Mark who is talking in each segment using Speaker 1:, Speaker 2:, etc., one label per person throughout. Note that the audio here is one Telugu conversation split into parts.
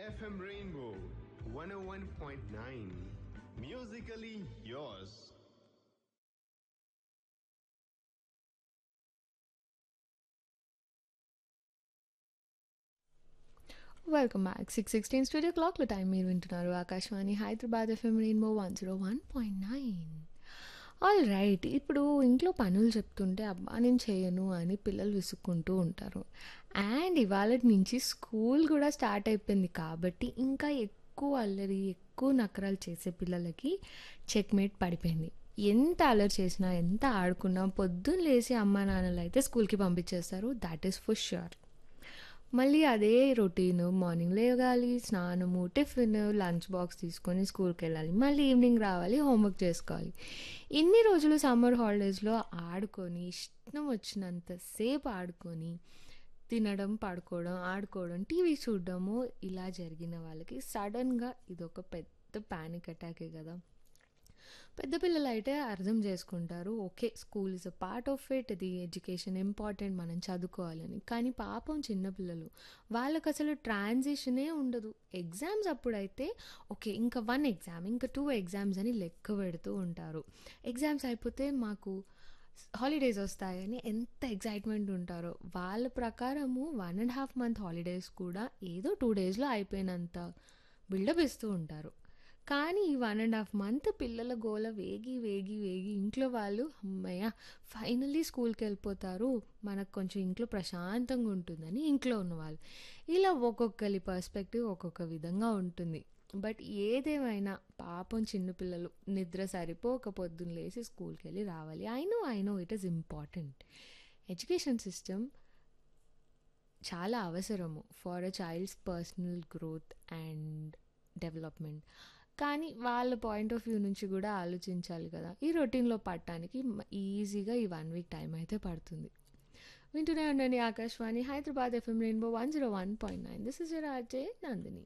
Speaker 1: FM Rainbow 101.9. Musically yours.
Speaker 2: Welcome back six sixteen studio క్లాక్లో టైం మీరు వింటున్నారు Akashvani Hyderabad FM rainbow one zero one point nine all right ఇప్పుడు ఇంట్లో పనులు చెప్తుంటే అబ్బా నేను చేయను అని పిల్లలు విసుక్కుంటూ ఉంటారు అండ్ ఇవాళ నుంచి స్కూల్ కూడా స్టార్ట్ అయిపోయింది కాబట్టి ఇంకా ఎక్కువ అల్లరి ఎక్కువ నకరాలు చేసే పిల్లలకి చెక్మేట్ పడిపోయింది ఎంత అల్లరి చేసినా ఎంత ఆడుకున్నా పొద్దున్న లేసి అమ్మా నాన్నలు అయితే స్కూల్కి పంపించేస్తారు దాట్ ఈస్ ఫర్ ష్యూర్ మళ్ళీ అదే రొటీన్ మార్నింగ్ లేవాలి స్నానము టిఫిన్ లంచ్ బాక్స్ తీసుకొని స్కూల్కి వెళ్ళాలి మళ్ళీ ఈవినింగ్ రావాలి హోంవర్క్ చేసుకోవాలి ఇన్ని రోజులు సమ్మర్ హాలిడేస్లో ఆడుకొని ఇష్టం వచ్చినంత సేపు ఆడుకొని తినడం పడుకోవడం ఆడుకోవడం టీవీ చూడడము ఇలా జరిగిన వాళ్ళకి సడన్గా ఇదొక పెద్ద ప్యానిక్ అటాకే కదా పెద్ద పిల్లలు అయితే అర్థం చేసుకుంటారు okay school is a part of it ఇది ఎడ్యుకేషన్ ఇంపార్టెంట్ మనం చదువుకోవాలని కానీ పాపం చిన్నపిల్లలు వాళ్ళకి అసలు ట్రాన్సిషనే ఉండదు ఎగ్జామ్స్ అప్పుడైతే ఓకే ఇంకా వన్ ఎగ్జామ్ ఇంకా టూ ఎగ్జామ్స్ అని లెక్క పెడుతూ ఉంటారు ఎగ్జామ్స్ అయిపోతే మాకు హాలిడేస్ వస్తాయని ఎంత ఎగ్జైట్మెంట్ ఉంటారో వాళ్ళ ప్రకారము one and half month holidays కూడా ఏదో టూ డేస్లో అయిపోయినంత బిల్డప్ ఇస్తూ ఉంటారు కానీ ఈ వన్ అండ్ హాఫ్ మంత్ పిల్లల గోల వేగి వేగి వేగి ఇంట్లో వాళ్ళు అమ్మయ్య ఫైనల్లీ స్కూల్కి వెళ్ళిపోతారు మనకు కొంచెం ఇంట్లో ప్రశాంతంగా ఉంటుందని ఇంట్లో ఉన్నవాళ్ళు ఇలా ఒక్కొక్కరి పర్స్పెక్టివ్ ఒక్కొక్క విధంగా ఉంటుంది బట్ ఏదేమైనా పాపం చిన్నపిల్లలు నిద్ర సరిపోక పొద్దున్న లేసి స్కూల్కి వెళ్ళి రావాలి I know I know it is important education system చాలా అవసరము for a child's personal growth and development కానీ వాళ్ళ పాయింట్ ఆఫ్ వ్యూ నుంచి కూడా ఆలోచించాలి కదా ఈ రొటీన్లో పడటానికి ఈజీగా ఈ వన్ వీక్ టైం అయితే పడుతుంది వింటూనే ఉండండి Akashvani Hyderabad FM rainbow one zero one point nine this is Raje Nandini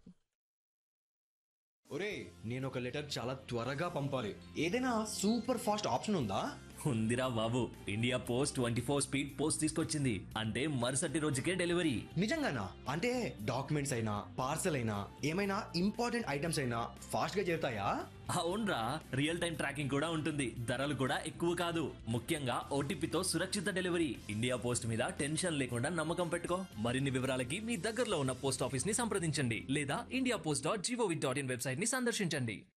Speaker 3: ఒరే నేను ఒక లెటర్ చాలా త్వరగా పంపాలి ఏదైనా సూపర్ ఫాస్ట్ ఆప్షన్ ఉందా
Speaker 4: ఉందిరా బాబు India post twenty four speed post తీసుకొచ్చింది అంటే మరుసటి రోజుకే డెలివరీ
Speaker 3: నిజంగానా అంటే డాక్యుమెంట్స్ అయినా పార్సల్ అయినా ఏమైనా ఇంపార్టెంట్ ఐటమ్స్ అయినా ఫాస్ట్ గా చేరుతాయా
Speaker 4: అవునరా రియల్ టైం ట్రాకింగ్ కూడా ఉంటుంది ధరలు కూడా ఎక్కువ కాదు ముఖ్యంగా ఓటీపీతో సురక్షిత డెలివరీ ఇండియా పోస్ట్ మీద టెన్షన్ లేకుండా నమ్మకం పెట్టుకో మరిన్ని వివరాలకి మీ దగ్గరలో ఉన్న పోస్ట్ ఆఫీస్ ని సంప్రదించండి లేదా India post dot GOV dot in website ని సందర్శించండి